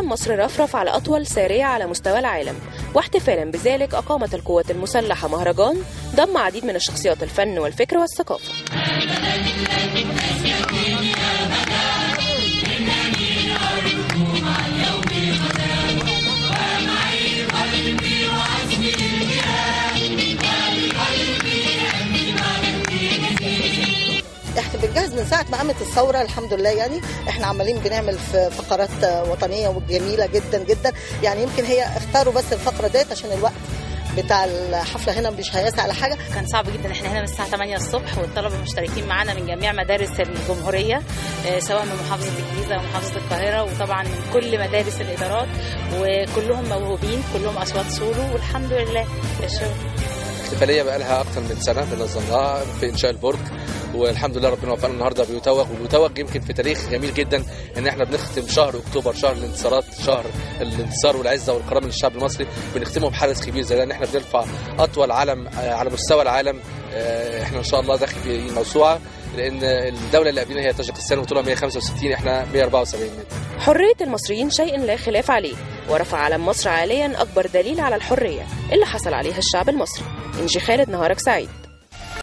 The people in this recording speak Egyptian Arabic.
علم مصر رفرف على أطول سارية على مستوى العالم واحتفالا بذلك أقامت القوات المسلحة مهرجان ضم عديد من الشخصيات الفن والفكر والثقافة احنا بنجهز من ساعه ما قامت الثوره الحمد لله يعني احنا عمالين بنعمل في فقرات وطنيه وجميله جدا جدا يعني يمكن هي اختاروا بس الفقره ديت عشان الوقت بتاع الحفله هنا مش هيسع على حاجه كان صعب جدا احنا هنا من الساعه 8 الصبح والطلبه مشتركين معانا من جميع مدارس الجمهوريه آه، سواء من محافظه الجيزه ومحافظه القاهره وطبعا من كل مدارس الادارات وكلهم موهوبين كلهم اصوات سولو والحمد لله الشغل احتفاليه بقى لها اكتر من سنه بنظمناها في انشاء البرج والحمد لله ربنا وفقنا النهارده بيتوج وبيتوج يمكن في تاريخ جميل جدا ان احنا بنختم شهر اكتوبر شهر الانتصارات شهر الانتصار والعزه والكرامه للشعب المصري بنختمه بحدث كبير زي ده ان احنا بنرفع اطول علم آه، على مستوى العالم آه، احنا ان شاء الله داخل في موسوعه لان الدوله اللي قبلنا هي طاجكستان وطولها 165 احنا 174 متر حرية المصريين شيء لا خلاف عليه ورفع علم مصر عاليا أكبر دليل على الحرية اللي حصل عليها الشعب المصري إنجي خالد نهارك سعيد